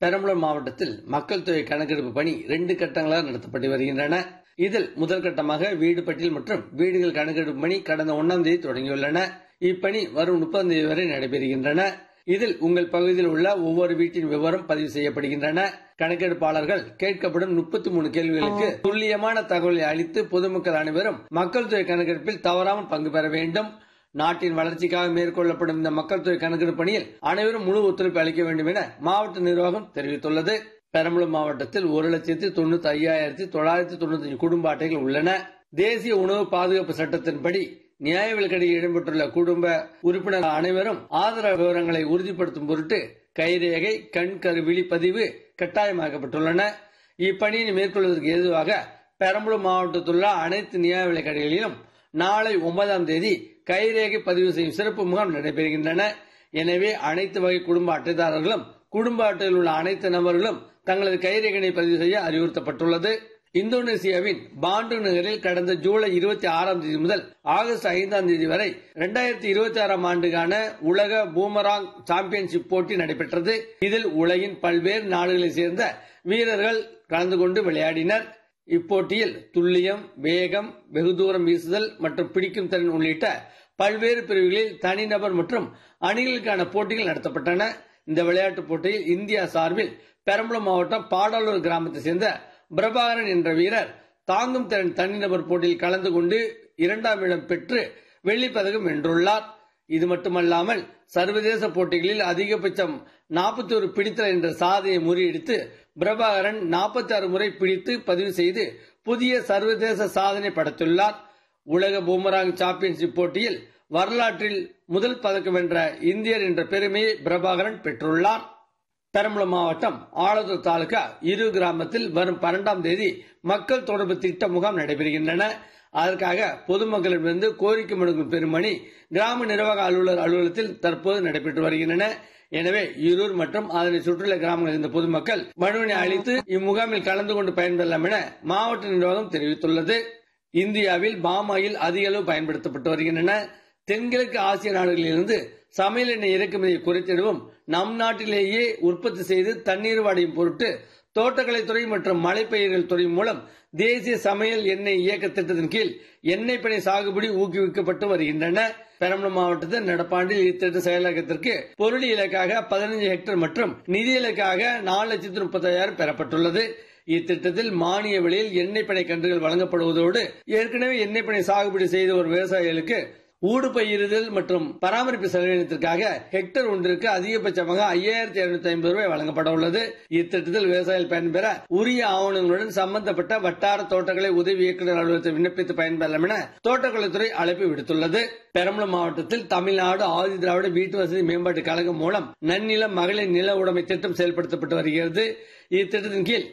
பெரம்பலூர் மாவட்டத்தில் மக்கள் தொகை கணக்கெடுப்பு பணி இரண்டு கட்டங்களாக நடத்தப்பட்டு வருகின்றன இதில் முதல் கட்டமாக வீடு பட்டியல் மற்றும் வீடுகள் கணக்கெடுப்பு பணி கடந்த ஒன்னாம் தேதி தொடங்கியுள்ளன இப்பணி வரும் முப்பதாம் தேதி வரை நடைபெறுகின்றன இதில் உங்கள் பகுதியில் உள்ள ஒவ்வொரு வீட்டின் விவரம் பதிவு செய்யப்படுகின்றன கணக்கெடுப்பாளர்கள் கேட்கப்படும் முப்பத்தி மூணு கேள்விகளுக்கு துல்லியமான தகவலை அளித்து பொதுமக்கள் அனைவரும் மக்கள் தொகை கணக்கெடுப்பில் தவறாமல் பங்கு பெற வேண்டும் நாட்டின் வளர்ச்சிக்காக மேற்கொள்ளப்படும் இந்த மக்கள் தொகை கணக்கெடுப்பு பணியில் அனைவரும் முழு ஒத்துழைப்பு அளிக்க வேண்டும் என மாவட்ட நிர்வாகம் தெரிவித்துள்ளது பெரம்பலூர் மாவட்டத்தில் ஒரு லட்சத்தி தொண்ணூத்தி ஐயாயிரத்தி தொள்ளாயிரத்தி தொண்ணூத்தி அஞ்சு குடும்ப அட்டைகள் உள்ளன தேசிய உணவு பாதுகாப்பு சட்டத்தின்படி நியாய விலக்கடியில் இடம்பெற்றுள்ள குடும்ப உறுப்பினர் அனைவரும் ஆதரவு விவரங்களை உறுதிப்படுத்தும் பொருட்டு கைரேகை கண் கருவிழி பதிவு கட்டாயமாக்கப்பட்டுள்ளன இப்பணியை மேற்கொள்வதற்கு ஏதுவாக பெரம்பலூர் மாவட்டத்தில் உள்ள அனைத்து நியாய விலைக்கடைகளிலும் நாளை ஒன்பதாம் தேதி கைரேகை பதிவு செய்யும் சிறப்பு முகாம் நடைபெறுகின்றன எனவே அனைத்து வகை குடும்ப அட்டைதாரர்களும் குடும்ப அட்டையில் உள்ள அனைத்து நபர்களும் தங்களது கைரேகனை பதிவு செய்ய அறிவுறுத்தப்பட்டுள்ளது இந்தோனேசியாவின் பாண்டு நகரில் கடந்த ஜூலை இருபத்தி ஆறாம் தேதி முதல் ஆகஸ்ட் ஐந்தாம் தேதி வரை இரண்டாயிரத்தி இருபத்தி ஆறாம் ஆண்டுக்கான உலக பூமராங் சாம்பியன்ஷிப் போட்டி நடைபெற்றது இதில் உலகின் பல்வேறு நாடுகளைச் சேர்ந்த வீரர்கள் கலந்து கொண்டு விளையாடினர் இப்போட்டியில் துல்லியம் வேகம் வெகு தூரம் வீசுதல் மற்றும் பிடிக்கும் திறன் உள்ளிட்ட பல்வேறு பிரிவுகளில் தனிநபர் மற்றும் அணிகளுக்கான போட்டிகள் நடத்தப்பட்டன இந்த விளையாட்டுப் போட்டியில் இந்தியா சார்பில் பெரம்பலூர் மாவட்டம் பாடாலூர் கிராமத்தை சேர்ந்த பிரபாகரன் என்ற வீரர் தாங்கும் திறன் தனிநபர் போட்டியில் கலந்து கொண்டு இரண்டாம் இடம் பெற்று வெள்ளிப்பதக்கம் வென்றுள்ளார் இது மட்டுமல்லாமல் சர்வதேச போட்டிகளில் அதிகபட்சம் நாற்பத்தி ஒரு பிடித்தல் என்ற சாதனையை முறியடித்து பிரபாகரன் நாற்பத்தி ஆறு முறை பிடித்து பதிவு செய்து புதிய சர்வதேச சாதனை படைத்துள்ளார் உலக பூமராங் சாம்பியன்ஷிப் போட்டியில் வரலாற்றில் முதல் பதக்கம் வென்ற இந்தியர் என்ற பெருமையை பிரபாகரன் பெற்றுள்ளார் பெரம்பலூர் மாவட்டம் ஆலத்தூர் தாலுகா இரு கிராமத்தில் வரும் பன்னெண்டாம் தேதி மக்கள் தொடர்பு திட்ட முகாம் நடைபெறுகின்றன அதற்காக பொதுமக்களிடமிருந்து கோரிக்கை மனுக்கள் பெருமணி கிராம நிர்வாக அலுவலர் அலுவலகத்தில் தற்போது நடைபெற்று வருகின்றன எனவே ஈரூர் மற்றும் அதனை சுற்றியுள்ள கிராமங்களில் இருந்த பொதுமக்கள் மனுவினை அளித்து இம்முகாமில் கலந்து கொண்டு பயன்பெறலாம் என மாவட்ட நிர்வாகம் தெரிவித்துள்ளது இந்தியாவில் பாமாயில் அதிக அளவு பயன்படுத்தப்பட்டு வருகின்றன தென்கிழக்கு ஆசிய நாடுகளிலிருந்து சமையல் எண்ணெய் இறக்குமதியை குறைத்திடவும் நம் நாட்டிலேயே உற்பத்தி செய்து தண்ணீர் வாடையும் பொருட்டு தோட்டக்கலைத்துறை மற்றும் மலைப்பயிர்கள் துறை மூலம் தேசிய சமையல் எண்ணெய் இயக்க திட்டத்தின் கீழ் எண்ணெய் பனை சாகுபடி ஊக்குவிக்கப்பட்டு வருகின்றன பெரம்பலூர் மாவட்டத்தில் நடப்பாண்டில் இத்திட்ட செயலாக்கத்திற்கு பொருள் இலக்காக பதினைஞ்சு ஹெக்டேர் மற்றும் நிதி இலக்காக நாலு லட்சத்து முப்பத்தாயிரம் பெறப்பட்டுள்ளது இத்திட்டத்தில் மானிய விலையில் எண்ணெய் பனை கன்றுகள் வழங்கப்படுவதோடு ஏற்கனவே எண்ணெய் பனை சாகுபடி செய்த ஒரு விவசாயிகளுக்கு ஊடு பயிரிதல் மற்றும் பராமரிப்பு செலவினத்திற்காக ஹெக்டர் ஒன்றிற்கு அதிகபட்சமாக ஐயாயிரத்தி இருநூத்தி ஐம்பது ரூபாய் வழங்கப்பட உள்ளது இத்திட்டத்தில் விவசாயிகள் பயன்பெற உரிய ஆவணங்களுடன் சம்பந்தப்பட்ட வட்டார தோட்டக்கலை உதவி இயக்குநர் அலுவலகத்தை விண்ணப்பித்து பயன்பெறலாம் என தோட்டக்கலைத்துறை அழைப்பு விடுத்துள்ளது பெரம்பலூர் மாவட்டத்தில் தமிழ்நாடு ஆதி திராவிட வீட்டு வசதி மேம்பாட்டு கழகம் மூலம் நன்னிலம் மகளிர் நில உடைமை திட்டம் செயல்படுத்தப்பட்டு வருகிறது இத்திட்டத்தின் கீழ்